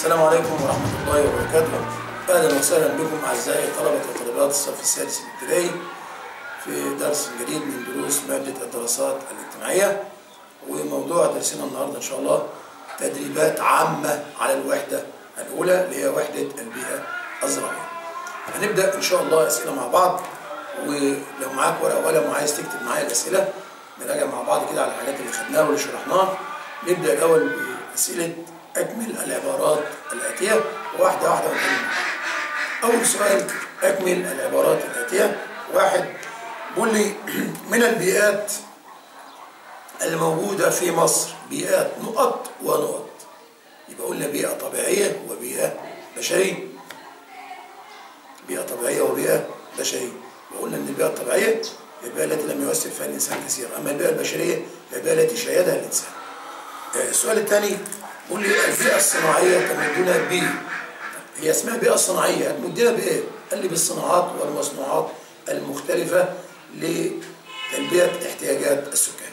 السلام عليكم ورحمة الله وبركاته أهلا وسهلا بكم أعزائي طلبة وطالبات الصف السادس الابتدائي في درس جديد من دروس مادة الدراسات الاجتماعية وموضوع درسنا النهاردة إن شاء الله تدريبات عامة على الوحدة الأولى اللي هي وحدة البيئة الزراعية هنبدأ إن شاء الله أسئلة مع بعض ولو معاك ورقة وقلم وعايز تكتب معايا الأسئلة نراجع مع بعض كده على الحاجات اللي خدناها واللي شرحناها نبدأ الأول بأسئلة أكمل العبارات الآتية واحدة واحدة ونكمل أول سؤال أكمل العبارات الآتية واحد بيقول لي من البيئات الموجودة في مصر بيئات نقط ونقط يبقى قلنا بيئة طبيعية وبيئة بشرية بيئة طبيعية وبيئة بشرية وقلنا إن البيئة الطبيعية هي البيئة التي لم يؤثر فيها الإنسان كثيرا أما البيئة البشرية هي البيئة التي شيدها الإنسان السؤال الثاني بيقول لي البيئة الصناعية تمدنا ب هي اسمها بيئة صناعية هتمدنا بإيه؟ قال لي بالصناعات والمصنوعات المختلفة لتلبية احتياجات السكان.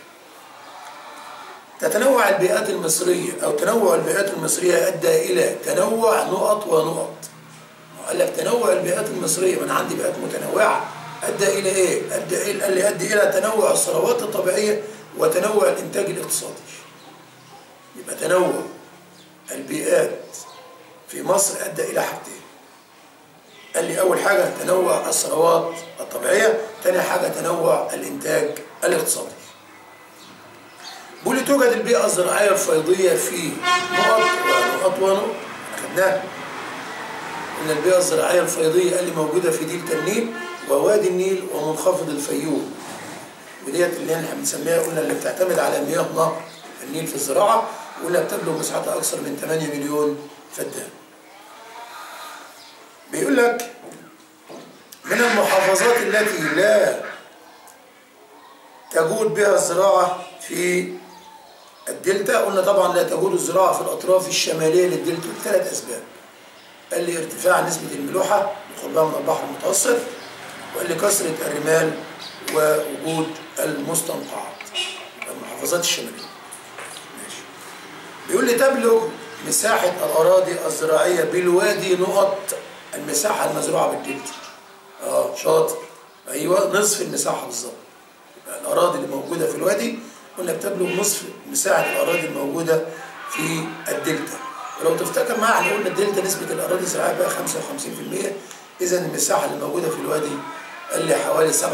تتنوع البيئات المصرية أو تنوع البيئات المصرية أدى إلى تنوع نقط ونقط. قال لك تنوع البيئات المصرية من عندي بيئات متنوعة أدى إلى إيه؟ أدى إلى قال لي أدى إلى تنوع الثروات الطبيعية وتنوع الإنتاج الاقتصادي. يبقى تنوع البيئات في مصر أدى إلى حاجتين قال لي أول حاجة تنوع الثروات الطبيعية تاني حاجة تنوع الإنتاج الاقتصادي بيقول لي توجد البيئة الزراعية الفيضية في نقط ونقط ونقط خدناها إن البيئة الزراعية الفيضية قال لي موجودة في دلتا النيل ووادي النيل ومنخفض الفيوم وديت اللي احنا بنسميها قلنا اللي بتعتمد على مياه نهر النيل في الزراعة ولا بتبلغ مساحتها أكثر من 8 مليون فدان بيقول لك من المحافظات التي لا تجود بها الزراعة في الدلتا قلنا طبعا لا تجود الزراعة في الأطراف الشمالية للدلتا لثلاث أسباب قال لي ارتفاع نسبة الملوحة لقربها من البحر المتوسط وقال لي كثرة الرمال ووجود المستنقعات المحافظات الشمالية بيقول لي تبلغ مساحة الأراضي الزراعية بالوادي نقط المساحة المزروعة بالدلتا اه شاطر أيوه نصف المساحة بالظبط الأراضي اللي موجودة في الوادي قلنا بتبلغ نصف مساحة الأراضي الموجودة في الدلتا ولو تفتكر معايا احنا قلنا الدلتا نسبة الأراضي الزراعية بقى 55% إذا المساحة اللي موجودة في الوادي قال لي حوالي 27.5%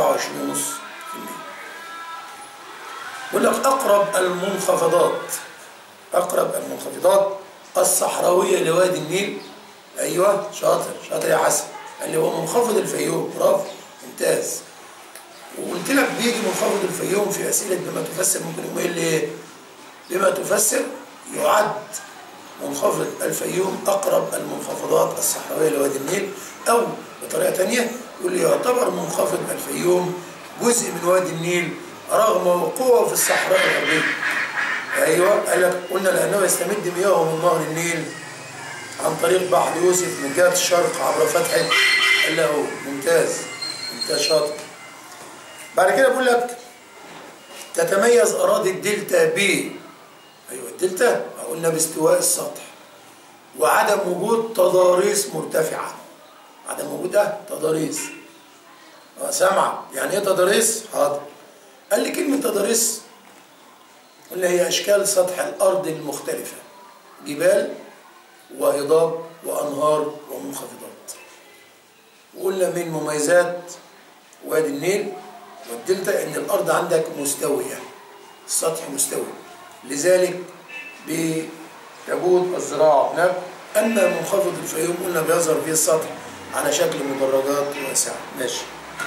بيقول لك أقرب المنخفضات أقرب المنخفضات الصحراوية لوادي النيل أيوه شاطر شاطر يا حسن قال لي هو منخفض الفيوم برافو ممتاز وقلت لك بيجي منخفض الفيوم في أسئلة بما تفسر ممكن يقوم قايل لي إيه؟ بما تفسر يعد منخفض الفيوم أقرب المنخفضات الصحراوية لوادي النيل أو بطريقة ثانية يقول لي يعتبر منخفض الفيوم جزء من وادي النيل رغم وقوعه في الصحراء الغربية ايوه قال لك قلنا لانه يستمد مياهه من نهر النيل عن طريق بحر يوسف من جهه الشرق عبر فتحه قال له ممتاز ممتاز شاطر بعد كده بقول لك تتميز اراضي الدلتا ب ايوه الدلتا قلنا باستواء السطح وعدم وجود تضاريس مرتفعه عدم وجود اه تضاريس اه سامعه يعني ايه تضاريس حاضر قال لي كلمه تضاريس اللي هي أشكال سطح الأرض المختلفة جبال وهضاب وأنهار ومنخفضات وقلنا من مميزات وادي النيل والدلتا إن الأرض عندك مستوية السطح مستوي لذلك بتجود الزراعة هناك أما منخفض الفيوم قلنا بيظهر فيه السطح على شكل مدرجات واسعة ماشي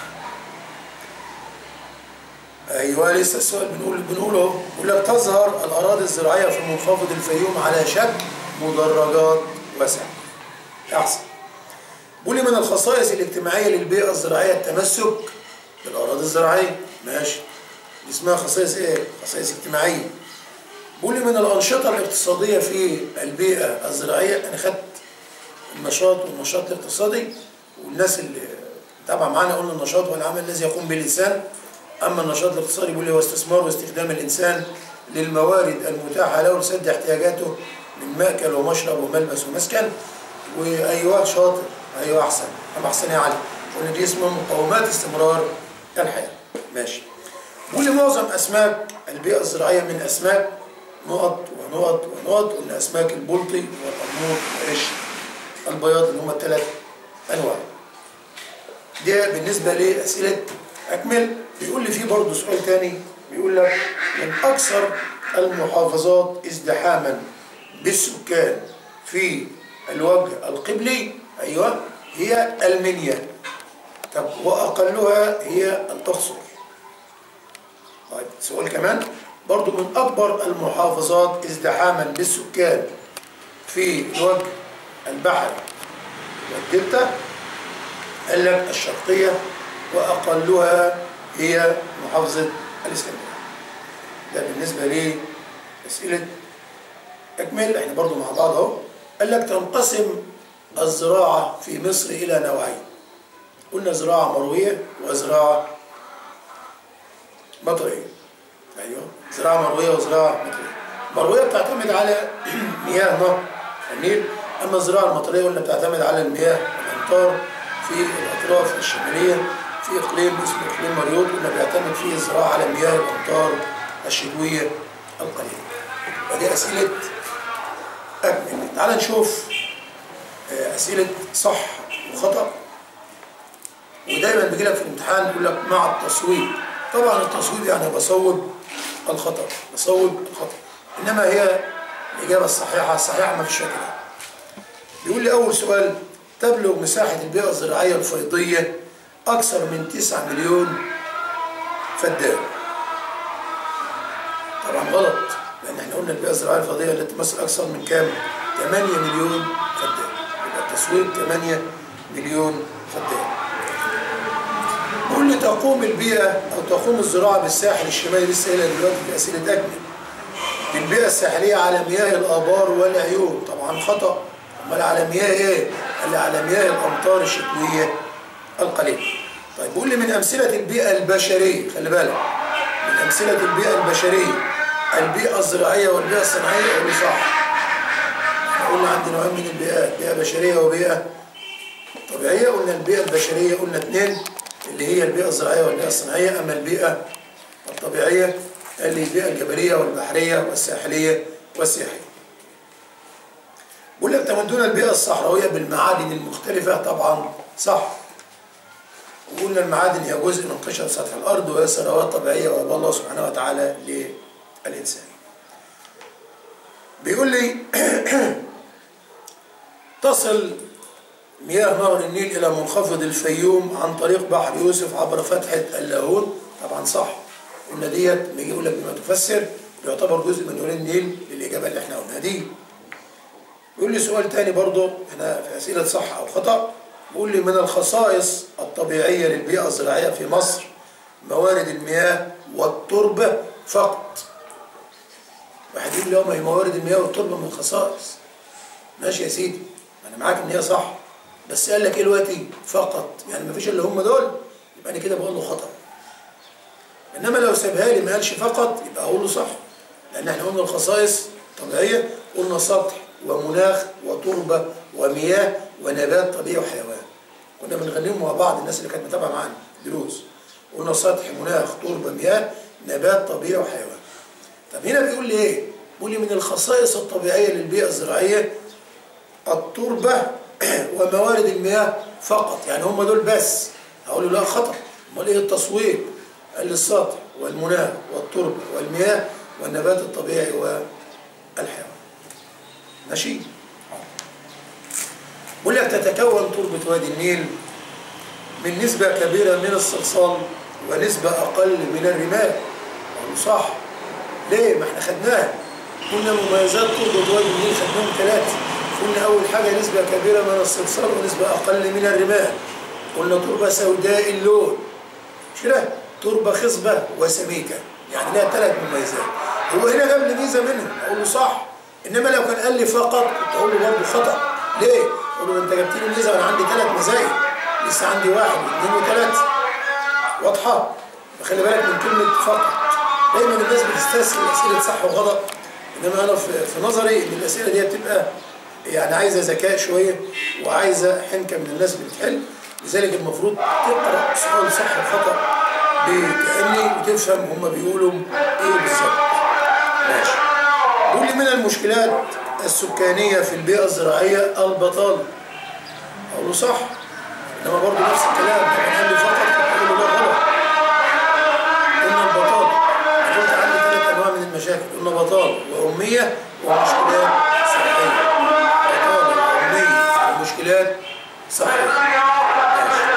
ايوه لسه السؤال بنقول بنقوله بيقول لك تظهر الاراضي الزراعيه في منخفض الفيوم على شكل مدرجات واسعه. احسن. بيقول لي من الخصائص الاجتماعيه للبيئه الزراعيه التمسك بالاراضي الزراعيه ماشي. دي اسمها خصائص ايه؟ خصائص اجتماعيه. بيقول لي من الانشطه الاقتصاديه في البيئه الزراعيه انا خدت النشاط والنشاط الاقتصادي والناس اللي تابعه معانا قلنا النشاط هو العمل الذي يقوم به الانسان أما النشاط الاقتصادي بيقول هو استثمار واستخدام الإنسان للموارد المتاحة له لسد احتياجاته من مأكل ومشرب وملبس ومسكن وايوه شاطر ايوه احسن اما احسن يا علي قلنا دي اسمها مقومات استمرار الحياه ماشي بيقول معظم اسماك البيئه الزراعيه من اسماك نقط ونقط ونقط قلنا اسماك البلطي والقرموط والقش البياض اللي هم الثلاث انواع ده بالنسبه لاسئله اكمل بيقول لي في برضه سؤال تاني بيقول لك من اكثر المحافظات ازدحاما بالسكان في الوجه القبلي ايوه هي المنيا طب واقلها هي الاقصر طيب سؤال كمان برضو من اكبر المحافظات ازدحاما بالسكان في الوجه البحري والدلتا قال لك الشرقيه واقلها هي محافظه الاسكندريه ده بالنسبه لي اسئله اكمل احنا برضو مع بعض اهو قال لك تنقسم الزراعه في مصر الى نوعين قلنا زراعه مرويه وزراعه مطريه ايوه زراعه مرويه وزراعه مطريه مرويه بتعتمد على مياه نهر النيل اما الزراعه المطريه قلنا بتعتمد على المياه الامطار في الاطراف الشماليه في اقليم اسمه اقليم مريوط قلنا بيعتمد فيه الزراعه على مياه الامطار الشتويه القليله ودي اسئله اكمل تعال نشوف اسئله صح وخطا ودايما بيجي لك في الامتحان يقول لك مع التصويب طبعا التصويب يعني بصوب الخطا بصوب الخطا انما هي الاجابه الصحيحه الصحيحه ما فيش فيها كلام بيقول لي اول سؤال تبلغ مساحه البيئه الزراعيه الفيضيه اكثر من 9 مليون فدان طبعا غلط لان احنا قلنا البيئه الزراعيه الفيضيه التي تمثل اكثر من كام 8 مليون فدان يبقى التصوير 8 مليون فدان بيقول لي تقوم البيئة أو تقوم الزراعة بالساحل الشمالي لسه قايلها دلوقتي في أسئلة أجمل بالبيئة الساحلية على مياه الآبار والعيون طبعا خطأ أمال على مياه إيه؟ قال لي على مياه الأمطار الشتوية القليلة طيب بيقول لي من أمثلة البيئة البشرية خلي بالك من أمثلة البيئة البشرية البيئة الزراعية والبيئة الصناعية قول لي صح احنا قلنا عندنا نوعين من البيئات بيئة بشرية وبيئة طبيعية قلنا البيئة البشرية قلنا اثنين اللي هي البيئة الزراعية والبيئة الصناعية أما البيئة الطبيعية اللي البيئة الجبلية والبحرية والساحلية والسياحية بقول لك تمدون البيئة الصحراوية بالمعادن المختلفة طبعا صح وقلنا المعادن هي جزء من قشرة سطح الأرض وهي ثروات طبيعية وهب الله سبحانه وتعالى للإنسان بيقول لي تصل مياه نهر النيل إلى منخفض الفيوم عن طريق بحر يوسف عبر فتحة اللاهون طبعا صح قلنا ديت بيجي يقول لك بما تفسر يعتبر جزء من نهر النيل للإجابة اللي احنا قلناها دي يقول لي سؤال تاني برضه هنا في أسئلة صح أو خطأ بيقول لي من الخصائص الطبيعية للبيئة الزراعية في مصر موارد المياه والتربة فقط واحد يقول لي اه ما هي موارد المياه والتربة من الخصائص ماشي يا سيدي أنا معاك إن هي صح بس قال لك ايه دلوقتي فقط يعني ما فيش الا هم دول يبقى انا كده بقول له خطا انما لو سابها لي ما قالش فقط يبقى اقول له صح لان احنا قلنا الخصائص طبيعيه قلنا سطح ومناخ وتربه ومياه ونبات طبيعي وحيوان كنا بنغنيهم مع بعض الناس اللي كانت متابعه معانا دروس قلنا سطح مناخ تربه مياه نبات طبيعي وحيوان طب هنا بيقول لي ايه بيقول لي من الخصائص الطبيعيه للبيئه الزراعيه التربه وموارد المياه فقط يعني هم دول بس اقول له لا خطا امال ايه التصويب قال لي السطح والمناخ والتربه والمياه والنبات الطبيعي والحيوان ماشي بقول لك تتكون تربه وادي النيل من نسبه كبيره من الصلصال ونسبه اقل من الرمال اقول له صح ليه ما احنا خدناها قلنا مميزات تربه وادي النيل خدناهم ثلاثه قلنا أول حاجة نسبة كبيرة من الصلصال ونسبة أقل من الرمال قلنا تربة سوداء اللون مش كده؟ تربة خصبة وسميكة يعني لها ثلاث مميزات هو هنا جاب لي ميزة منها أقول له صح إنما لو كان قال لي فقط كنت أقول له برضه خطأ ليه؟ أقول له أنت جبت لي ميزة وأنا عندي ثلاث مزايا لسه عندي واحد واثنين وثلاثة واضحة؟ خلي بالك من كلمة فقط دايما الناس بتستسهل أسئلة صح وغلط انما انا في في نظري ان الاسئله دي بتبقى يعني عايزه ذكاء شويه وعايزه حنكه من الناس اللي بتحل لذلك المفروض تقرا سؤال صح وخطا بتأني وتفهم هما بيقولوا ايه بالظبط ماشي بيقول لي من المشكلات السكانيه في البيئه الزراعيه البطاله اقول له صح انما برضه نفس الكلام لما قال لي فقط اقول له لا غلط قلنا البطاله قلت عندي ثلاث انواع من المشاكل قلنا بطاله واميه ومشكلات صحيه بطاله واميه ومشكلات صحيه ماشي.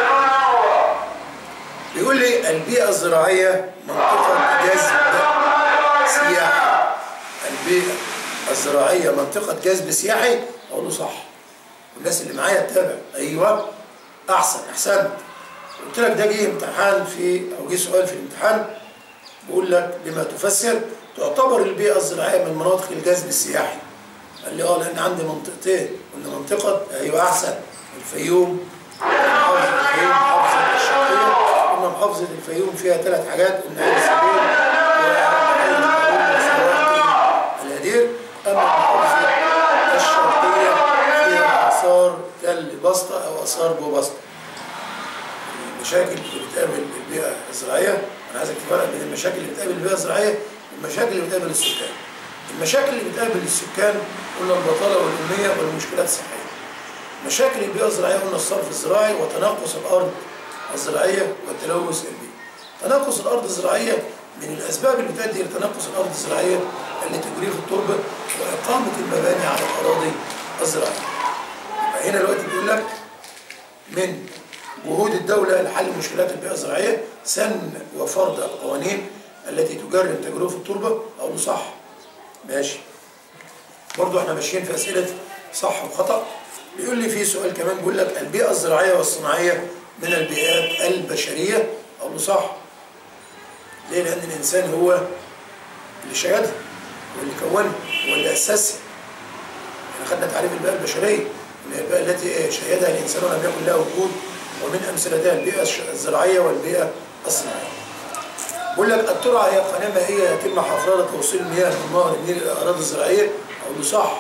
بيقول لي البيئه الزراعيه منطقه جذب سياحي البيئه الزراعيه منطقه جذب سياحي اقول له صح والناس اللي معايا تتابع ايوه احسن احسنت قلت لك ده جه امتحان في او جه سؤال في الامتحان بيقول لك بما تفسر تعتبر البيئه الزراعيه من مناطق الجذب السياحي قال لي اه لان عندي منطقتين قلنا منطقه ايوه احسن الفيوم محافظه الفيوم محافظه الشرقيه قلنا محافظه الفيوم فيها ثلاث حاجات قلنا عين السبيل وحي القارون وسواقي الهدير اما المحافظه الشرقيه فيها اثار تل بسطه او اثار بوبسطه المشاكل اللي بتقابل البيئه الزراعيه انا عايزك تفرق بين المشاكل اللي بتقابل البيئه الزراعيه والمشاكل اللي بتقابل السكان المشاكل اللي بتقابل السكان قلنا البطاله والاميه والمشكلات الصحيه مشاكل البيئه الزراعيه قلنا الصرف الزراعي وتنقص الارض الزراعيه والتلوث البيئي تنقص الارض الزراعيه من الاسباب اللي بتؤدي الى تنقص الارض الزراعيه اللي تجريف التربه واقامه المباني على الاراضي الزراعيه يبقى هنا دلوقتي بيقول لك من جهود الدولة لحل مشكلات البيئة الزراعية سن وفرض القوانين التي تجرم تجربة التربة أقول له صح ماشي برضو احنا ماشيين في أسئلة صح وخطأ بيقول لي في سؤال كمان بيقول لك البيئة الزراعية والصناعية من البيئات البشرية أقول له صح ليه؟ لأن الإنسان هو اللي شيدها واللي كونها واللي أسسها احنا خدنا تعريف البيئة البشرية إن هي البيئة التي شيدها الإنسان ولم يكن لها وجود ومن أمثلتها البيئة الزراعية والبيئة الصناعية. بقول لك الترعة هي قناة مائية يتم حفرها لتوصيل المياه من نهر النيل إلى الأراضي الزراعية أقول له صح.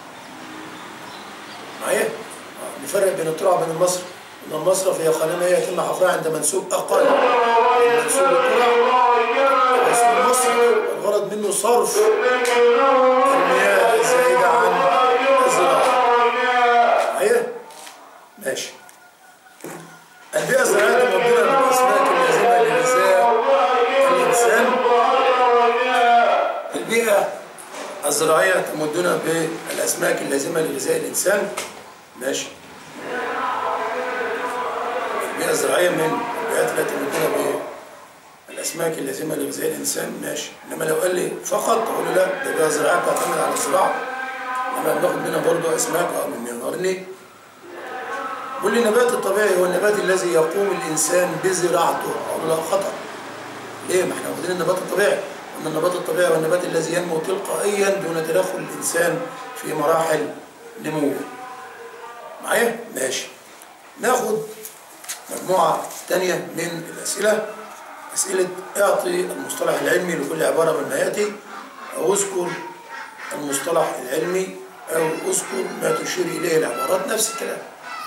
معايا؟ آه، نفرق بين الترعة وبين المصرف. إن المصرف هي قناة مائية يتم حفرها عند منسوب أقل من منسوب الترع واسم المصرف الغرض منه صرف المياه الزائدة عن الزراعة. معايا؟ ماشي. البيئة الزراعية تمدنا بالأسماك اللازمة لغذاء الإنسان البيئة الزراعية تمدنا بالأسماك اللازمة لغذاء الإنسان ماشي البيئة الزراعية من البيئات التي تمدنا بالأسماك اللازمة لغذاء الإنسان ماشي إنما لو قال لي فقط أقول له لا ده البيئة الزراعية بتعتمد على الزراعة إنما بناخد منها برضه أسماك أو من نهر النيل بيقول لي النبات الطبيعي هو النبات الذي يقوم الانسان بزراعته اقول له لا خطا ليه ما احنا واخدين النبات الطبيعي ان النبات الطبيعي هو النبات الذي ينمو تلقائيا دون تدخل الانسان في مراحل نموه معايا ماشي ناخد مجموعه ثانيه من الاسئله اسئله اعطي المصطلح العلمي لكل عباره من ما ياتي او اذكر المصطلح العلمي او اذكر ما تشير اليه العبارات نفس الكلام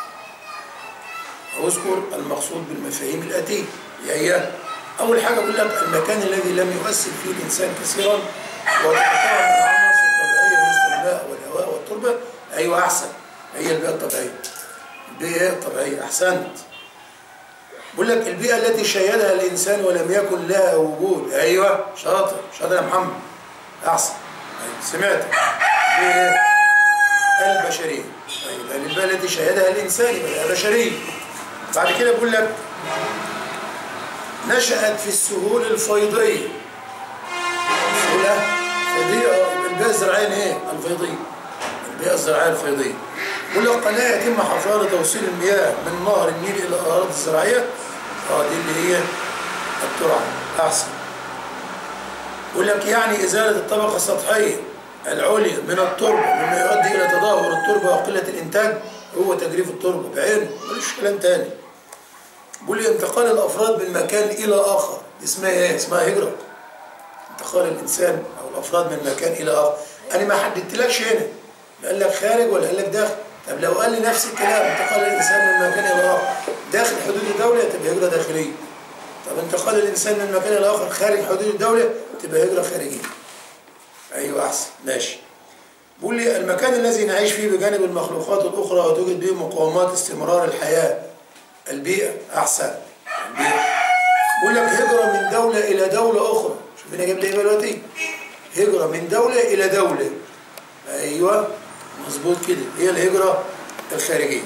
واذكر المقصود بالمفاهيم الآتية هي أول حاجة بقول لك المكان الذي لم يؤثر فيه الإنسان كثيرا وتتكون من عناصر طبيعية مثل الماء والهواء والتربة أيوة أحسن هي البيئة الطبيعية البيئة الطبيعية أحسنت بقول لك البيئة التي شيدها الإنسان ولم يكن لها وجود أيوة شاطر شاطر يا محمد أحسن أيوة سمعت البيئة البشرية أيوة البيئة التي شيدها الإنسان يبقى بشرية بعد كده بيقول لك نشأت في السهول الفيضية السهولة فيضية يبقى البيئة الزراعية ايه؟ الفيضية البيئة الزراعية الفيضية بيقول لك قناة يتم حفرها لتوصيل المياه من نهر النيل إلى الأراضي الزراعية اه دي اللي هي الترعة أحسن بيقول لك يعني إزالة الطبقة السطحية العليا من التربة مما يؤدي إلى تدهور التربة وقلة الإنتاج هو تجريف التربة بعينه ملوش كلام تاني بيقول لي انتقال الافراد من مكان الى اخر اسمها ايه اسمها هجره انتقال الانسان او الافراد من مكان الى اخر انا ما حددتلكش هنا لا قال لك خارج ولا قال لك داخل طب لو قال لي نفس الكلام انتقال الانسان من مكان الى اخر داخل حدود الدوله تبقى هجره داخليه طب انتقال الانسان من مكان الى اخر خارج حدود الدوله تبقى هجره خارجيه ايوه احسن ماشي بيقول لي المكان الذي نعيش فيه بجانب المخلوقات الاخرى وتوجد به مقومات استمرار الحياه البيئه احسن البيئه بيقول لك هجره من دوله الى دوله اخرى شوف هنا جاب لي ايه دلوقتي هجره من دوله الى دوله ايوه مظبوط كده هي الهجره الخارجيه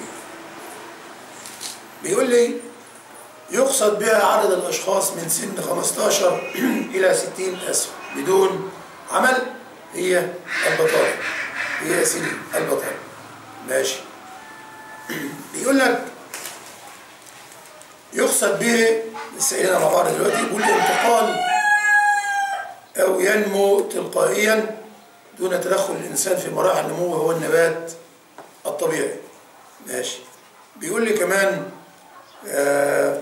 بيقول لي يقصد بها عدد الاشخاص من سن 15 الى 60 اسف بدون عمل هي البطاله هي يا سيدي البطاله ماشي بيقول لك يقصد به لسه قايلينها مع بعض دلوقتي يقول انتقال او ينمو تلقائيا دون تدخل الانسان في مراحل نموه هو النبات الطبيعي ماشي بيقول لي كمان آه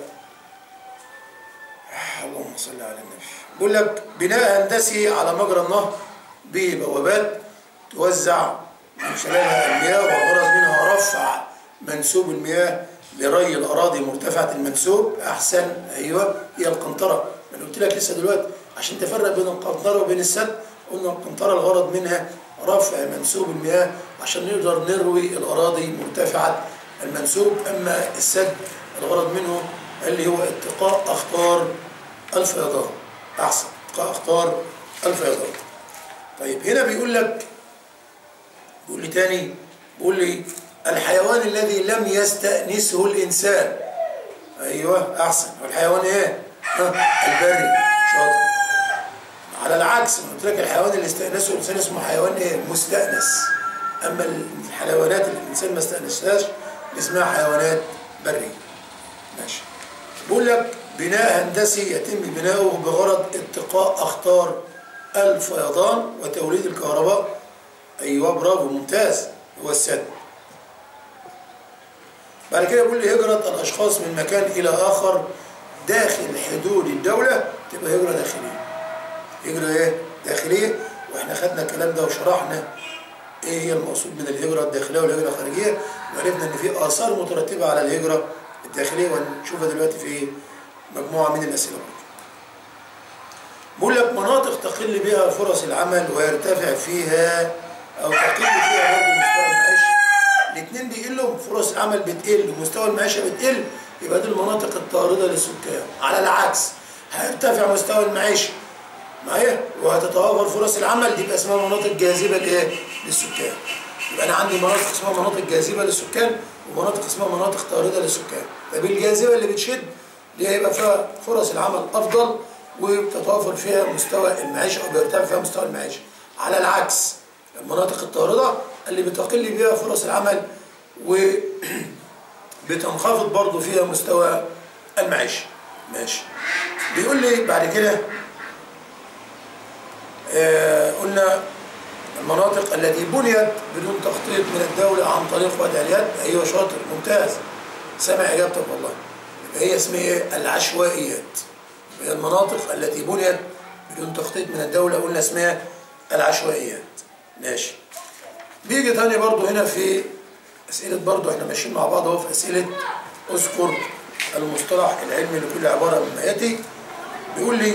اللهم صل على النبي بيقول لك بناء هندسي على مجرى النهر ببوابات توزع من خلالها المياه والغرض منها رفع منسوب المياه لري الاراضي مرتفعه المنسوب احسن ايوه هي القنطره انا قلت لك لسه دلوقتي عشان تفرق بين القنطره وبين السد قلنا القنطره الغرض منها رفع منسوب المياه عشان نقدر نروي الاراضي مرتفعه المنسوب اما السد الغرض منه اللي هو اتقاء اخطار الفيضان احسن اتقاء اخطار الفيضان طيب هنا بيقول لك بيقول لي تاني بيقول لي الحيوان الذي لم يستأنسه الإنسان أيوه أحسن والحيوان إيه؟ ها البري شاطر على العكس أنا قلت لك الحيوان اللي استأنسه الإنسان اسمه حيوان إيه؟ مستأنس أما الحيوانات اللي الإنسان ما استأنسهاش اسمها حيوانات برية ماشي بيقول لك بناء هندسي يتم بناؤه بغرض اتقاء أخطار الفيضان وتوليد الكهرباء أيوه برافو ممتاز هو السد بعد كده بيقول لي هجرة الأشخاص من مكان إلى آخر داخل حدود الدولة تبقى هجرة داخلية هجرة إيه؟ داخلية وإحنا خدنا الكلام ده وشرحنا إيه هي المقصود من الهجرة الداخلية والهجرة الخارجية وعرفنا إن في آثار مترتبة على الهجرة الداخلية وهنشوفها دلوقتي في مجموعة من الأسئلة بيقول لك مناطق تقل بها فرص العمل ويرتفع فيها أو تقل فيها برضه مستوى المعيشة الاثنين بيقلوا فرص العمل بتقل ومستوى المعيشه بتقل يبقى دي المناطق الطارده للسكان على العكس هيرتفع مستوى المعيشه معايا وهتتوافر فرص العمل دي يبقى اسمها مناطق جاذبه لايه للسكان يبقى انا عندي مناطق اسمها مناطق جاذبه للسكان ومناطق اسمها مناطق طارده للسكان طب الجاذبه اللي بتشد دي هيبقى فيها فرص العمل افضل وبتتوافر فيها مستوى المعيشه او بيرتفع فيها مستوى المعيشه على العكس المناطق الطارده اللي بتقل بها فرص العمل وبتنخفض برضه فيها مستوى المعيشة ماشي بيقول لي بعد كده آه قلنا المناطق التي بنيت بدون تخطيط من الدولة عن طريق وضع اليد أيوة شاطر ممتاز سامع إجابتك والله هي اسمها إيه؟ العشوائيات هي المناطق التي بنيت بدون تخطيط من الدولة قلنا اسمها العشوائيات ماشي بيجي تاني برضو هنا في أسئلة برضو احنا ماشيين مع بعض اهو في أسئلة اذكر المصطلح العلمي لكل عبارة مما يأتي بيقول لي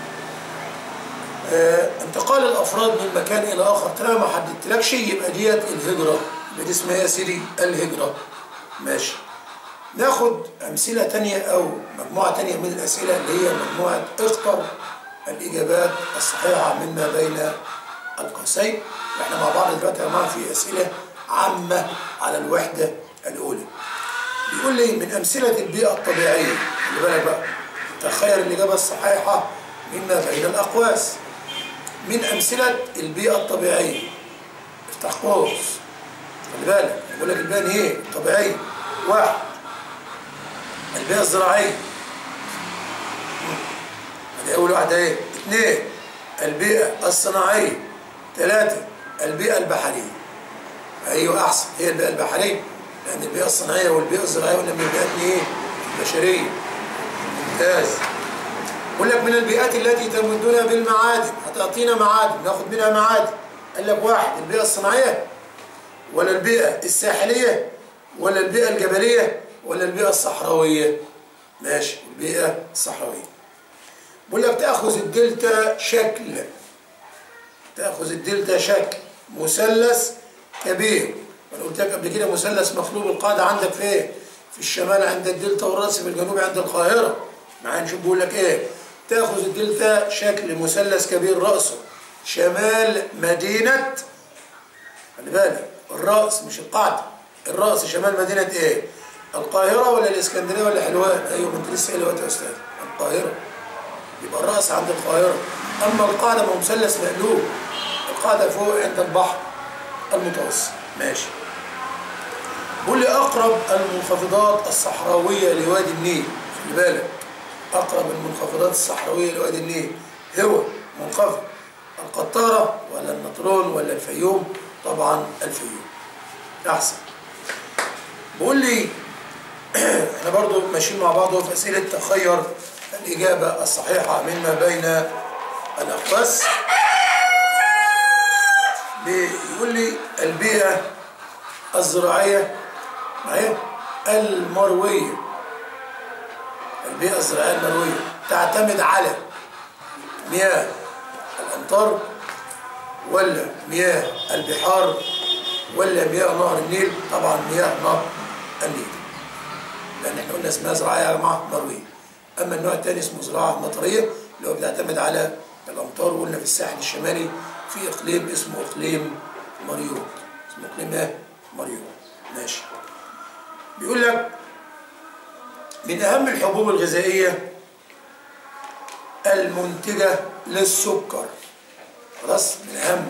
آه انتقال الأفراد من مكان إلى آخر طالما ما حددتلكش يبقى ديت الهجرة يبقى دي اسمها يا سيدي الهجرة ماشي ناخد أمثلة تانية أو مجموعة تانية من الأسئلة اللي هي مجموعة اختر الإجابات الصحيحة مما بين القوسين واحنا مع بعض دلوقتي يا جماعه في اسئله عامه على الوحده الاولى بيقول لي من امثله البيئه الطبيعيه خلي بالك بقى تخير الاجابه الصحيحه مما بين الاقواس من امثله البيئه الطبيعيه افتح قوس خلي بالك بيقول لك البيئه ايه الطبيعيه واحد البيئه الزراعيه دي اول واحده ايه اثنين البيئه الصناعيه ثلاثة البيئة البحرية أيوة أحسن هي البيئة البحرية لأن البيئة الصناعية والبيئة الزراعية قلنا من البيئات إيه؟ البشرية ممتاز بقول لك من البيئات التي تمدنا بالمعادن هتعطينا معادن ناخد منها معادن قال لك واحد البيئة الصناعية ولا البيئة الساحلية ولا البيئة الجبلية ولا البيئة الصحراوية ماشي البيئة الصحراوية بقول لك تأخذ الدلتا شكل تأخذ الدلتا شكل مثلث كبير وانا قلت لك قبل كده مثلث مقلوب القاعدة عندك فين؟ في الشمال عند الدلتا والرأس في الجنوب عند القاهرة معايا نشوف بيقول لك ايه تأخذ الدلتا شكل مثلث كبير رأسه شمال مدينة خلي بالك الرأس مش القاعدة الرأس شمال مدينة ايه؟ القاهرة ولا الإسكندرية ولا حلوان؟ أيوه ما أنت لسه قايل دلوقتي يا أستاذ القاهرة يبقى الرأس عند القاهرة أما القاعدة ما هو مثلث مقلوب القاعدة فوق عند البحر المتوسط ماشي بقول لي أقرب المنخفضات الصحراوية لوادي النيل خلي بالك أقرب المنخفضات الصحراوية لوادي النيل هو منخفض القطارة ولا النطرون ولا الفيوم طبعا الفيوم أحسن بقول لي احنا برضو ماشيين مع بعض في أسئلة تخير الإجابة الصحيحة مما بين الأقواس بيقول لي البيئة الزراعية معايا المروية البيئة الزراعية المروية تعتمد على مياه الأمطار ولا مياه البحار ولا مياه نهر النيل طبعا مياه نهر النيل لأن احنا قلنا اسمها زراعية يا جماعة مروية أما النوع الثاني اسمه زراعة مطرية اللي هو بيعتمد على الأمطار وقلنا في الساحل الشمالي في إقليم اسمه إقليم مريوط اسمه إقليم إيه؟ مريوط ماشي بيقول لك من أهم الحبوب الغذائية المنتجة للسكر خلاص من أهم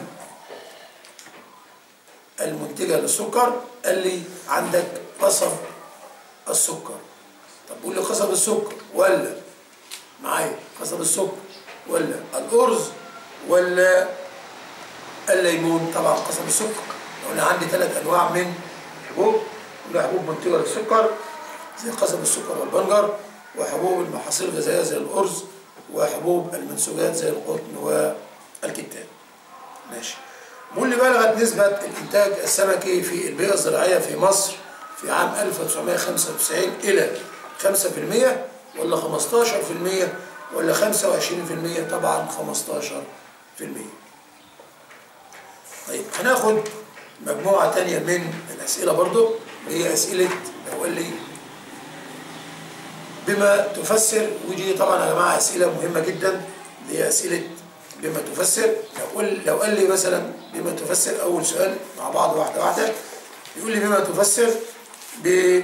المنتجة للسكر قال لي عندك قصب السكر طب قول لي قصب السكر ولا معايا قصب السكر ولا الأرز ولا الليمون طبعا قصب السكر قلنا عندي ثلاث أنواع من الحبوب كلها حبوب منتجة للسكر زي قصب السكر والبنجر وحبوب المحاصيل الغذائية زي الأرز وحبوب المنسوجات زي القطن والكتان ماشي بيقول لي بلغت نسبة الإنتاج السمكي في البيئة الزراعية في مصر في عام 1995 إلى 5% ولا 15% ولا 25% طبعا 15% طيب هناخد مجموعة تانية من الأسئلة برضو اللي هي أسئلة لو قال لي بما تفسر ودي طبعا يا جماعة أسئلة مهمة جدا اللي هي أسئلة بما تفسر لو قال لو قال لي مثلا بما تفسر أول سؤال مع بعض واحدة واحدة يقول لي بما تفسر ب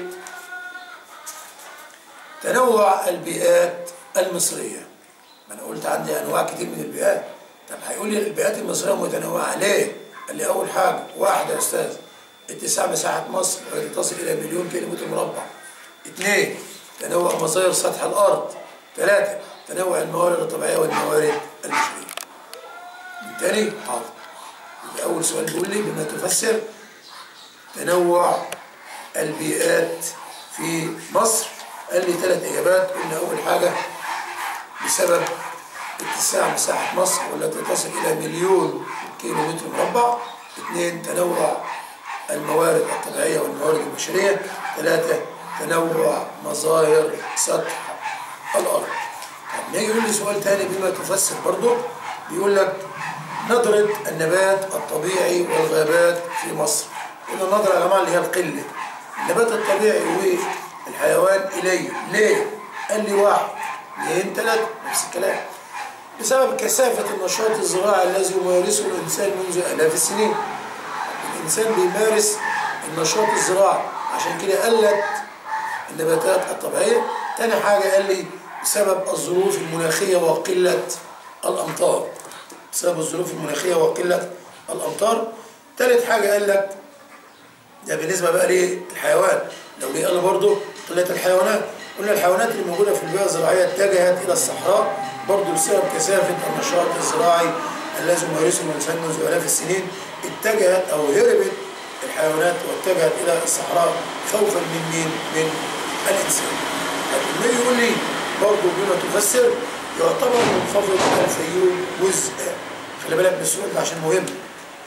تنوع البيئات المصرية ما أنا قلت عندي أنواع كتير من البيئات طب هيقول لي البيئات المصرية متنوعة ليه؟ قال لي أول حاجة واحد يا أستاذ اتساع مساحة مصر التي تصل إلى مليون كيلو متر مربع اثنين تنوع مصادر سطح الأرض ثلاثة تنوع الموارد الطبيعية والموارد البشرية من تاني حاضر يبقى أول سؤال بيقول لي بما تفسر تنوع البيئات في مصر قال لي ثلاث إجابات قلنا أول حاجة بسبب اتساع مساحة مصر والتي تصل إلى مليون كيلو متر مربع اثنين تنوع الموارد الطبيعية والموارد البشرية ثلاثة تنوع مظاهر سطح الأرض طب نيجي يقول لي سؤال تاني بما تفسر برضه بيقول لك نظرة النبات الطبيعي والغابات في مصر قلنا النظرة يا جماعة اللي هي القلة النبات الطبيعي والحيوان إليه ليه؟ قال لي واحد اثنين ثلاثة نفس الكلام بسبب كثافة النشاط الزراعي الذي يمارسه الإنسان منذ آلاف السنين الإنسان بيمارس النشاط الزراعي عشان كده قلت النباتات الطبيعية تاني حاجة قال لي بسبب الظروف المناخية وقلة الأمطار بسبب الظروف المناخية وقلة الأمطار تالت حاجة قال لك ده بالنسبة بقى للحيوان لو ليه قال برضه قلة الحيوانات قلنا الحيوانات اللي موجودة في البيئة الزراعية اتجهت إلى الصحراء برضه بسبب كثافة النشاط الزراعي الذي يمارسه الإنسان منذ آلاف السنين اتجهت أو هربت الحيوانات واتجهت إلى الصحراء خوفا من مين؟ من الإنسان. لما يقول لي برضه بما تفسر يعتبر منخفض الفيوم جزء خلي بالك من السؤال ده عشان مهم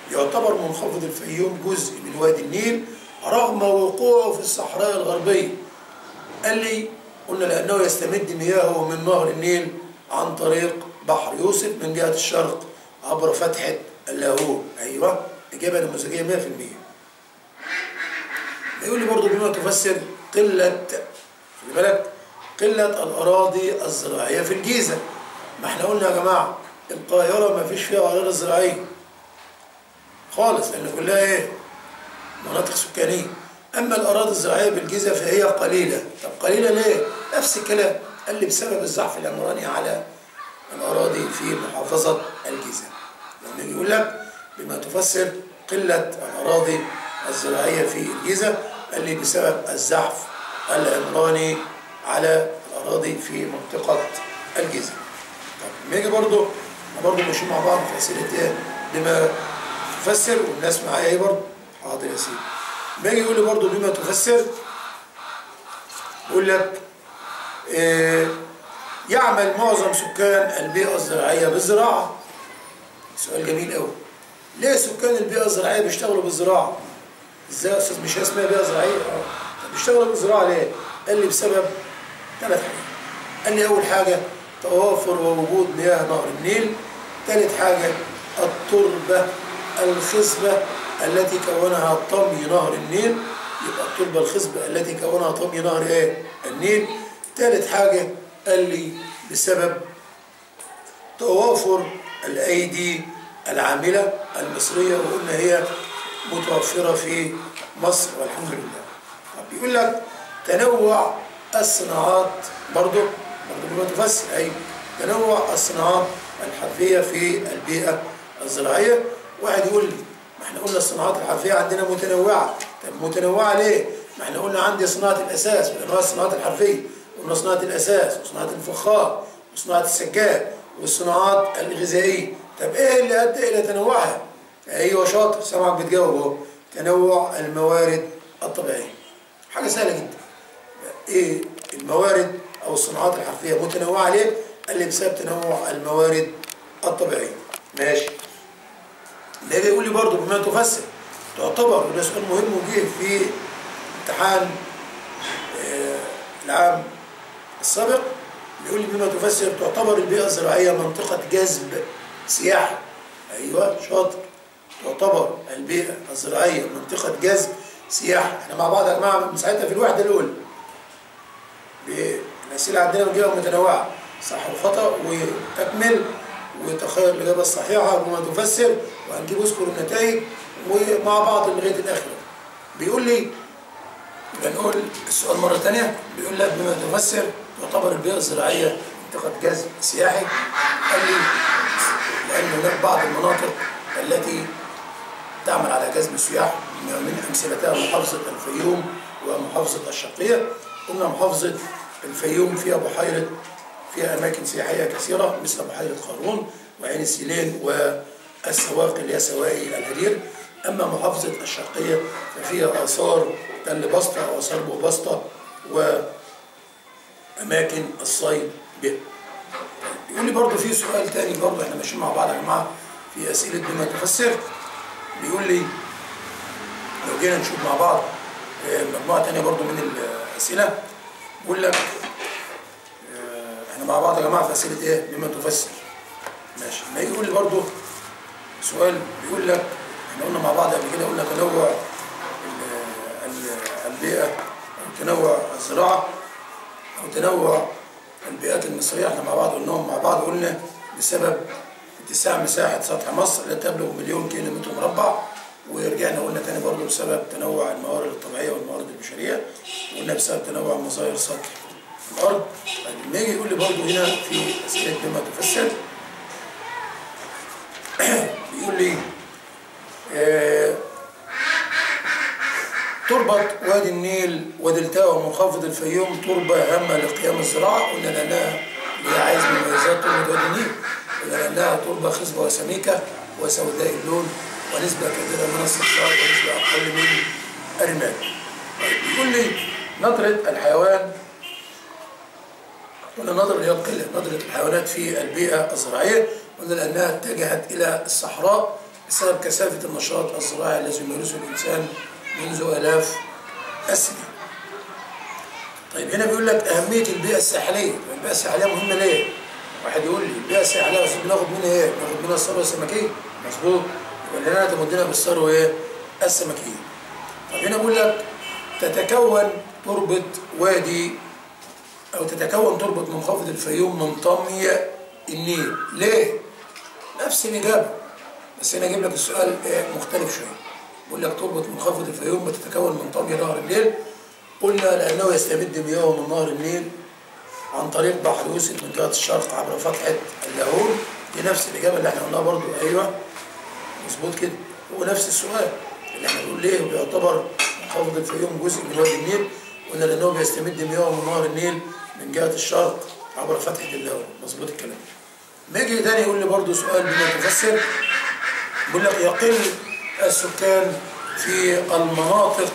يعتبر منخفض الفيوم جزء من وادي النيل رغم وقوعه في الصحراء الغربية قال لي قلنا لأنه يستمد مياهه من نهر النيل عن طريق بحر يوسف من جهة الشرق عبر فتحة اللاهون أيوة إجابة نموذجية 100% يقول لي برضه بما تفسر قلة خلي بالك قلة الأراضي الزراعية في الجيزة ما احنا قلنا يا جماعة القاهرة ما فيش فيها أراضي زراعية خالص لأن كلها إيه؟ مناطق سكانية أما الأراضي الزراعية بالجيزة فهي قليلة طب قليلة ليه؟ نفس الكلام قال لي بسبب الزحف العمراني على الأراضي في محافظة الجيزة لما يجي يقول لك بما تفسر قلة الأراضي الزراعية في الجيزة قال لي بسبب الزحف العمراني على الأراضي في منطقة الجيزة طب لما يجي برضه احنا برضه ماشيين مع بعض في أسئلة إيه؟ بما تفسر والناس معايا إيه برضه؟ حاضر يا سيدي لما يجي يقول لي برضه بما تفسر يقول لك إيه يعمل معظم سكان البيئة الزراعية بالزراعة سؤال جميل قوي ليه سكان البيئة الزراعية بيشتغلوا بالزراعة ازاي يا استاذ مش اسمها بيئة زراعية اه طب بيشتغلوا بالزراعة ليه قال لي بسبب ثلاث حاجات قال لي اول حاجة توافر ووجود مياه نهر النيل ثالث حاجة التربة الخصبة التي كونها طمي نهر النيل يبقى التربة الخصبة التي كونها طمي نهر ايه النيل ثالث حاجة قال لي بسبب توافر الأيدي العاملة المصرية وقلنا هي متوفرة في مصر والحمد لله طب بيقول لك تنوع الصناعات برضو برضو بما تفسر أي تنوع الصناعات الحرفية في البيئة الزراعية واحد يقول لي ما احنا قلنا الصناعات الحرفية عندنا متنوعة طب متنوعة ليه؟ ما احنا قلنا عندي صناعة الأساس من أنواع الصناعات الحرفية قلنا صناعة الأساس وصناعة الفخار وصناعة السجاد والصناعات الغذائية طب ايه اللي أدى إلى تنوعها؟ ايوه شاطر سامعك بتجاوب اهو تنوع الموارد الطبيعية حاجة سهلة جدا ايه الموارد أو الصناعات الحرفية متنوعة ليه؟ قال لي بسبب تنوع الموارد الطبيعية ماشي ده يقول لي برضه بما تفسر تعتبر وده سؤال مهم وجه في امتحان آه العام السابق بيقول لي بما تفسر تعتبر البيئة الزراعية منطقة جذب سياحي أيوه شاطر تعتبر البيئة الزراعية منطقة جذب سياحي احنا مع بعض يا جماعة من ساعتها في الوحدة الأولى الأسئلة عندنا بنجيبها متنوعة صح وخطأ وتكمل وتخيل الإجابة الصحيحة وما تفسر وهنجيب اذكر النتائج ومع بعض لغاية الآخر بيقول لي يبقى نقول السؤال مرة تانية بيقول لك بما تفسر تعتبر البيئة الزراعية منطقة جذب سياحي قال لي لأن هناك بعض المناطق التي تعمل على جذب السياح من أمثلتها محافظة الفيوم ومحافظة الشرقية قلنا محافظة الفيوم فيها بحيرة فيها أماكن سياحية كثيرة مثل بحيرة قارون وعين السيلين والسواقي اللي هي سواقي الهرير أما محافظة الشرقية ففيها آثار تل بسطة وآثار بو بسطة وأماكن الصيد بها. يقول لي برضه في سؤال تاني برضه احنا ماشيين مع بعض يا جماعة في أسئلة بما تفسر بيقول لي لو جينا نشوف مع بعض مجموعة تانية برضه من الأسئلة بيقول لك احنا مع بعض يا جماعه في اسئله ايه بما تفسر ماشي ما يجي يقول لي برضه سؤال بيقول لك احنا قلنا مع بعض قبل كده قلنا تنوع البيئه او تنوع الزراعه او تنوع البيئات المصريه احنا مع بعض قلناهم مع بعض قلنا بسبب اتساع مساحه سطح مصر التي تبلغ مليون كيلو متر مربع ورجعنا قلنا تاني برضه بسبب تنوع الموارد الطبيعيه والموارد البشريه وقلنا بسبب تنوع مظاهر سطح الارض لما يجي يقول لي برضه هنا في اسئله بما تفسر بيقول لي آه تربة وادي النيل ودلتاه ومنخفض الفيوم تربة هامة لقيام الزراعة قلنا لأنها اللي هي عايز مميزات تربة وادي النيل قلنا لأنها تربة خصبة وسميكة وسوداء اللون ونسبة كبيرة من الصفراء ونسبة أقل من الرمال. طيب بيقول لي نظرة الحيوان قلنا نظر هي القلة نظرة الحيوانات في البيئة الزراعية قلنا لأنها اتجهت إلى الصحراء بسبب كثافة النشاط الزراعي الذي يمارسه الإنسان منذ آلاف السنين طيب هنا بيقول لك أهمية البيئة الساحلية البيئة الساحلية مهمة ليه؟ واحد يقول لي البيئة الساحلية بس بناخد منها إيه؟ بناخد منها الثروة السمكية مظبوط يبقى لنا تمدنا بالثروة إيه؟ السمكية طب هنا بيقول لك تتكون تربة وادي أو تتكون تربة منخفض الفيوم من طمي النيل ليه؟ نفس الإجابة بس هنا أجيب لك السؤال مختلف شوية بقول لك تربة منخفض الفيوم بتتكون من طمي نهر النيل قلنا لأنه يستمد مياهه من نهر النيل عن طريق بحر يوسف من جهة الشرق عبر فتحة اللاهون دي نفس الإجابة اللي احنا قلناها برضو أيوه مظبوط كده هو نفس السؤال اللي احنا بنقول ليه بيعتبر منخفض الفيوم جزء من وادي النيل قلنا لأنه بيستمد مياهه من نهر النيل من جهة الشرق عبر فتحة اللاهون مظبوط الكلام ما يجي تاني يقول لي برضو سؤال بما تفسر بيقول لك يقل السكان في المناطق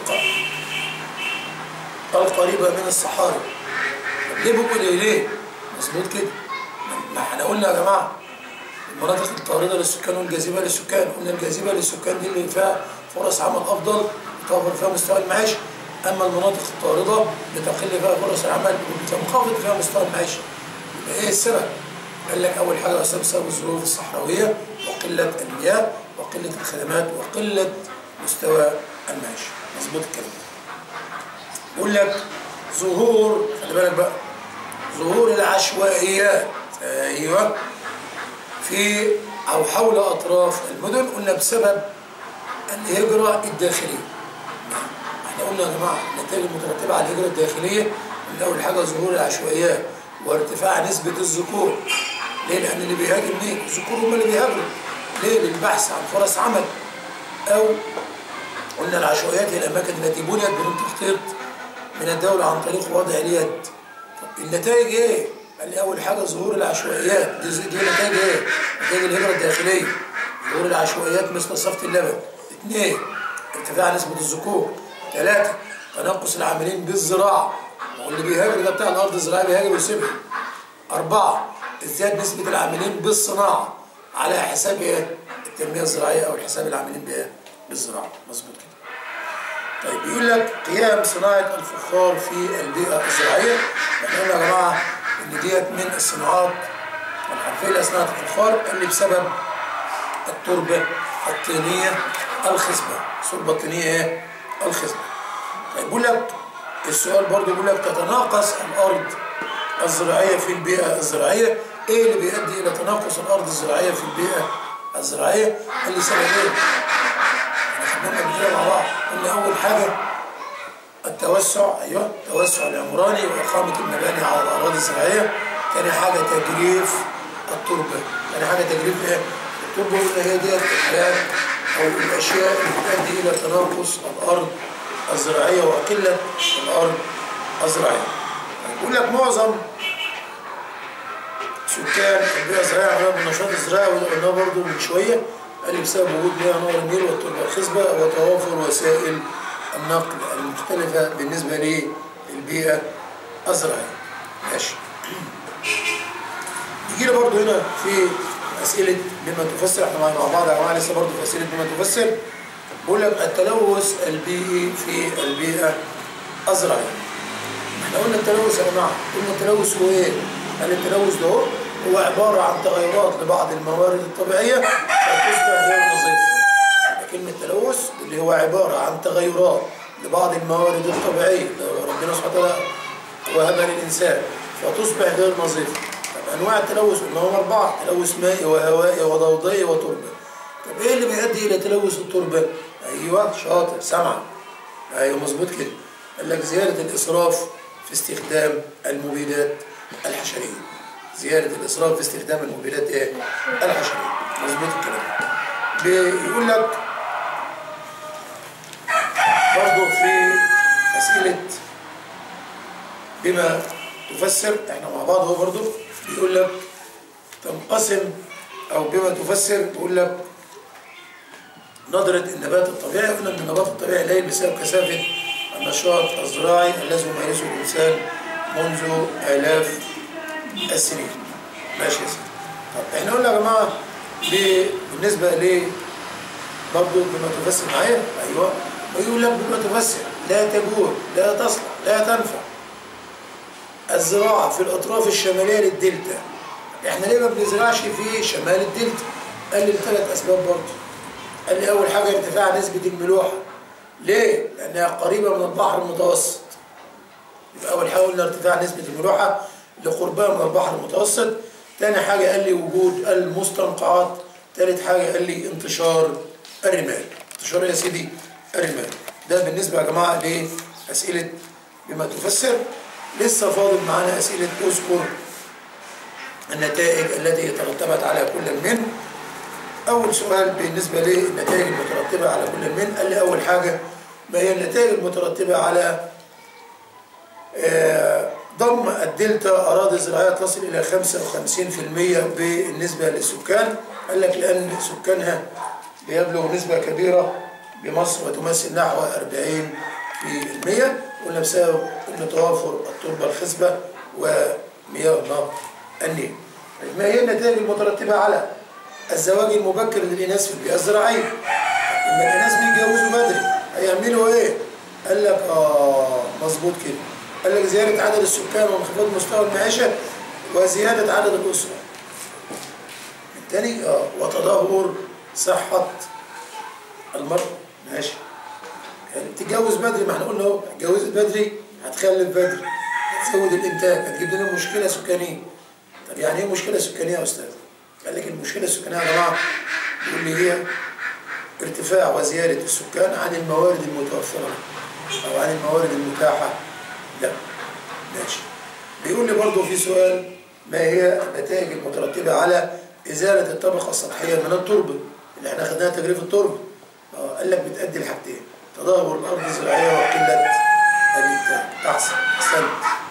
القريبة من الصحاري طب ليه بقول إيه ليه؟ مظبوط كده ما احنا قلنا يا جماعة المناطق الطاردة للسكان والجاذبة للسكان قلنا الجاذبة للسكان دي اللي فيها فرص عمل أفضل يتوفر فيها مستوى المعيش أما المناطق الطاردة بتقل فيها فرص العمل وبتنخفض فيها مستوى المعيش يبقى إيه السبب؟ قال لك أول حاجة بسبب الظروف الصحراوية وقلة المياه وقلة الخدمات وقلة مستوى المعيشة مظبوط الكلام بقول لك ظهور خلي بالك بقى ظهور العشوائيات ايوه في او حول اطراف المدن قلنا بسبب الهجره الداخليه احنا قلنا يا جماعه النتائج المترتبه على الهجره الداخليه قلنا اول حاجه ظهور العشوائيات وارتفاع نسبه الذكور ليه؟ لان اللي بيهاجر مين؟ الذكور هم اللي بيهاجروا ليه؟ للبحث عن فرص عمل او قلنا العشوائيات هي الاماكن التي بنيت بدون تخطيط من الدولة عن طريق وضع اليد النتائج ايه؟ قال لي اول حاجة ظهور العشوائيات دي, دي نتائج ايه؟ نتائج الهجرة الداخلية ظهور العشوائيات مثل صفة اللبن اثنين ارتفاع نسبة الذكور ثلاثة تنقص العاملين بالزراعة واللي بيهاجر ده بتاع الأرض الزراعية بيهاجر ويسيبها أربعة ازدياد نسبة العاملين بالصناعة على حساب ايه؟ التنمية الزراعية أو حساب العاملين بايه؟ بالزراعة مظبوط كده طيب بيقول لك قيام صناعة الفخار في البيئة الزراعية احنا قلنا يا جماعة ان ديت من الصناعات الحرفية لصناعة الفخار اللي بسبب التربة الطينية الخصبة التربة الطينية ايه؟ الخصبة طيب بيقول لك السؤال برضه بيقول لك تتناقص الأرض الزراعية في البيئة الزراعية ايه اللي بيؤدي إلى تناقص الأرض الزراعية في البيئة الزراعية؟ قال لي سبب ايه؟ احنا خدناها مع بعض قلنا أول حاجة التوسع أيوه التوسع العمراني وإقامة المباني على الأراضي الزراعية تاني حاجة تجريف التربة تاني حاجة تجريف إيه؟ التربة قلنا هي ديت الحاجات أو الأشياء اللي بتؤدي إلى تناقص الأرض الزراعية وقلة الأرض الزراعية بيقول لك معظم سكان البيئة الزراعية عملوا بالنشاط الزراعي وده قلناه برضه من شوية قال لي بسبب وجود مياه نهر النيل والتربة الخصبة وتوافر وسائل النقل المختلفة بالنسبة للبيئة الزراعية ماشي يجي لي برضه هنا في أسئلة بما تفسر احنا مع بعض يا جماعة لسه برضه في أسئلة بما تفسر بقول لك التلوث البيئي في البيئة الزراعية احنا قلنا التلوث يا جماعة قلنا التلوث هو ايه؟ قال التلوث ده هو عبارة عن تغيرات لبعض الموارد الطبيعية فتصبح غير نظيفة كلمة تلوث اللي هو عبارة عن تغيرات لبعض الموارد الطبيعية اللي ربنا سبحانه وتعالى وهبها للإنسان فتصبح غير نظيفة طب أنواع التلوث قلنا هم أربعة تلوث مائي وهوائي وضوضائي وتربة طب إيه اللي بيؤدي إلى تلوث التربة؟ أيوه شاطر سمع أيوه مظبوط كده قال لك زيادة الإسراف في استخدام المبيدات الحشرية زيادة الإسراف في استخدام المبيدات إيه؟ الحشرية مظبوط الكلام بيقول لك برضه في أسئلة بما تفسر احنا مع بعض هو برضه بيقول لك تنقسم أو بما تفسر بيقول لك نظرة النبات الطبيعي قلنا ان النبات الطبيعي قليل بسبب كثافة النشاط الزراعي الذي يمارسه الإنسان منذ آلاف السنين ماشي يا سيدي طب احنا قلنا يا جماعة بالنسبة برضه بما تفسر معايا ايوه ويقول لك بما تفسر لا تجور لا تصلح لا تنفع الزراعه في الاطراف الشماليه للدلتا احنا ليه ما بنزرعش في شمال الدلتا قال لي لثلاث اسباب برضه قال لي اول حاجه ارتفاع نسبه الملوحه ليه لانها قريبه من البحر المتوسط يبقى اول حاجه قلنا ارتفاع نسبه الملوحه لقربها من البحر المتوسط تاني حاجه قال لي وجود المستنقعات تالت حاجه قال لي انتشار الرمال انتشار يا سيدي الرمال ده بالنسبه يا جماعه لاسئله بما تفسر لسه فاضل معانا اسئله اذكر النتائج التي ترتبت على كل من أول سؤال بالنسبة للنتائج المترتبة على كل من قال لي أول حاجة ما هي النتائج المترتبة على ضم الدلتا أراضي زراعية تصل إلى 55% بالنسبة للسكان قال لك لأن سكانها بيبلغ نسبة كبيرة بمصر وتمثل نحو 40% قلنا بسبب أن توافر التربة الخصبة ومياه نهر النيل ما هي النتائج المترتبة على الزواج المبكر للإناث في البيئة الزراعية لما الإناث بيتجوزوا بدري هيعملوا إيه؟ قال لك آه مظبوط كده قال لك زيادة عدد السكان وانخفاض مستوى المعيشة وزيادة عدد الأسرة الثاني آه وتدهور صحة المرأة ماشي يعني تتجوز بدري ما احنا قلنا اهو اتجوزت بدري هتخلف بدري هتزود الانتاج هتجيب لنا مشكله سكانيه طب يعني ايه مشكله سكانيه يا استاذ؟ قال لك المشكله السكانيه يا جماعه بيقول لي هي ارتفاع وزياده السكان عن الموارد المتوفره او عن الموارد المتاحه لا ماشي بيقول لي برضه في سؤال ما هي النتائج المترتبه على ازاله الطبقه السطحيه من التربه اللي احنا خدناها تجريف التربه اه قال لك بتؤدي لحاجتين تدهور الارض الزراعيه وقله الانتاج احسن احسنت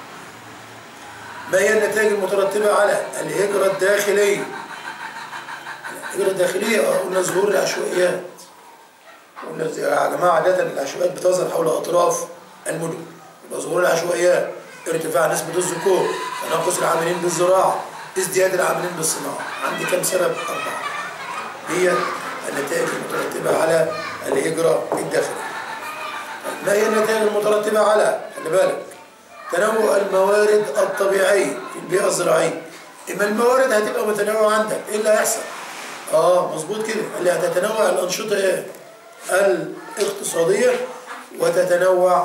ما هي النتائج المترتبه على الهجره الداخليه الهجره الداخليه قلنا ظهور العشوائيات قلنا يا جماعه عاده العشوائيات بتظهر حول اطراف المدن يبقى ظهور العشوائيات ارتفاع نسبه الذكور تناقص العاملين بالزراعه ازدياد العاملين بالصناعه عندي كم سبب اربعه هي النتائج المترتبه على الهجره الداخليه ما هي النتائج المترتبه على خلي بالك تنوع الموارد الطبيعيه في البيئه الزراعيه اما الموارد هتبقى متنوعه عندك ايه اللي هيحصل اه مظبوط كده اللي هتتنوع الانشطه ايه الاقتصاديه وتتنوع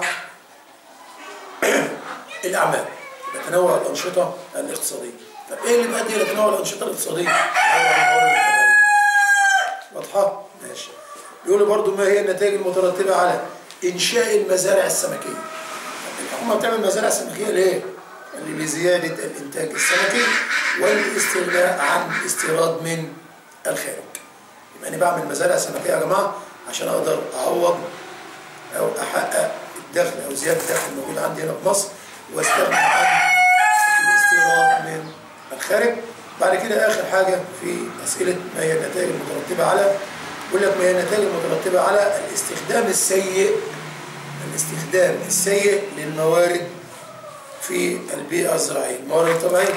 الاعمال تتنوع الانشطه الاقتصاديه طب ايه اللي بيؤدي الى تنوع الانشطه الاقتصاديه واضحه ماشي بيقولوا برضو ما هي النتائج المترتبه على انشاء المزارع السمكيه الحكومه بتعمل مزارع سمكيه ليه اللي لزياده الانتاج السمكي والاستغناء عن الاستيراد من الخارج يبقى انا بعمل مزارع سمكيه يا جماعه عشان اقدر اعوض او احقق الدخل او زياده الدخل الموجود عندي هنا في مصر واستغنى عن الاستيراد من الخارج بعد كده اخر حاجه في اسئله ما هي النتائج المترتبه على بيقول لك ما هي النتائج المترتبه على الاستخدام السيء الاستخدام السيء للموارد في البيئه الزراعيه الموارد الطبيعيه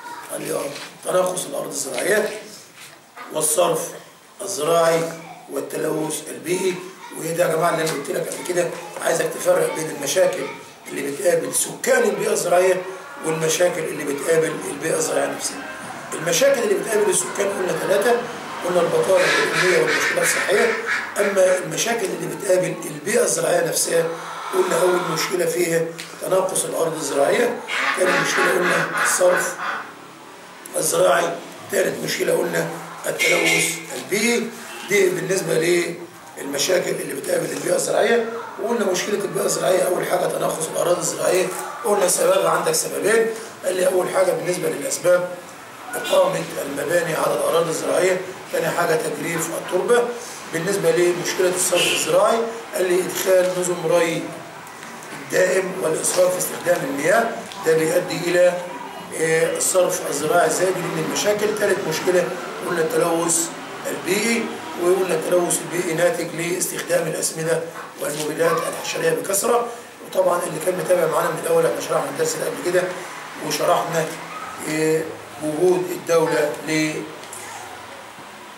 تناقص الارض الزراعيه والصرف الزراعي والتلوث البيئي وهي ده يا جماعه اللي انا قلت لك قبل كده عايزك تفرق بين المشاكل اللي بتقابل سكان البيئه الزراعيه والمشاكل اللي بتقابل البيئه الزراعيه نفسها. المشاكل اللي بتقابل السكان قلنا ثلاثه قلنا البطاله والاميه والمشكلات الصحيه اما المشاكل اللي بتقابل البيئه الزراعيه نفسها قلنا اول مشكله فيها تناقص الارض الزراعيه ثاني مشكله قلنا الصرف الزراعي ثالث مشكله قلنا التلوث البيئي دي بالنسبه للمشاكل اللي بتقابل البيئه الزراعيه وقلنا مشكله البيئه الزراعيه اول حاجه تناقص الاراضي الزراعيه قلنا سببها عندك سببين قال لي اول حاجه بالنسبه للاسباب اقامه المباني على الاراضي الزراعيه ثاني حاجه تجريف التربه بالنسبه لمشكله الصرف الزراعي قال لي ادخال نظم ري الدائم والاسراف في استخدام المياه ده بيؤدي الى الصرف الزراعي الزائد من المشاكل ثالث مشكله قلنا التلوث البيئي وقلنا التلوث البيئي ناتج لاستخدام الاسمده والمبيدات الحشريه بكثره وطبعا اللي كان متابع معانا من الاول احنا شرحنا الدرس اللي قبل كده وشرحنا وجود الدوله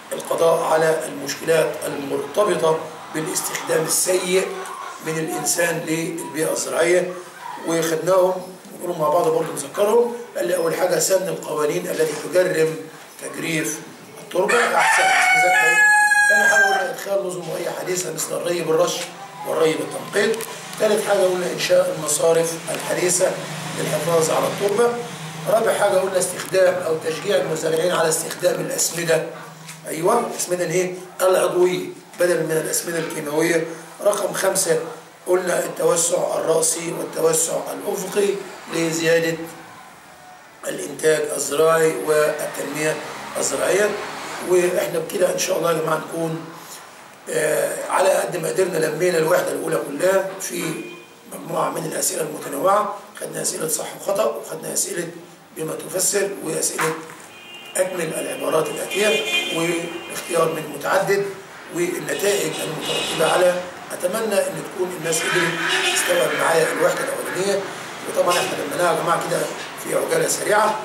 القضاء على المشكلات المرتبطة بالاستخدام السيء من الإنسان للبيئة الزراعية وخدناهم نقولهم مع بعض برضه نذكرهم قال لي أول حاجة سن القوانين التي تجرم تجريف التربة أحسن نذكر ثاني حاجة قلنا إدخال نظم مائية حديثة مثل الري بالرش والري بالتنقيط ثالث حاجة قلنا إنشاء المصارف الحديثة للحفاظ على التربة رابع حاجة قلنا استخدام أو تشجيع المزارعين على استخدام الأسمدة أيوة الأسمدة اللي هي العضوية بدلا من الأسمدة الكيماوية رقم خمسة قلنا التوسع الرأسي والتوسع الأفقي لزيادة الإنتاج الزراعي والتنمية الزراعية وإحنا بكده إن شاء الله يا جماعة نكون آه على قد ما قدرنا لمينا الوحدة الأولى كلها في مجموعة من الأسئلة المتنوعة خدنا أسئلة صح وخطأ وخدنا أسئلة بما تفسر وأسئلة أكمل العبارات الآتية واختيار من متعدد والنتائج المترتبة على أتمنى أن تكون الناس قدرت تستوعب معايا الوحدة الأولانية وطبعا احنا لمناها يا جماعة كده في عجالة سريعة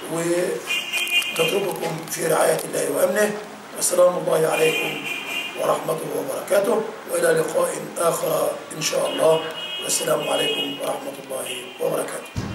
ونترككم في رعاية الله وأمنه والسلام الله عليكم ورحمته وبركاته وإلى لقاء آخر إن شاء الله والسلام عليكم ورحمة الله وبركاته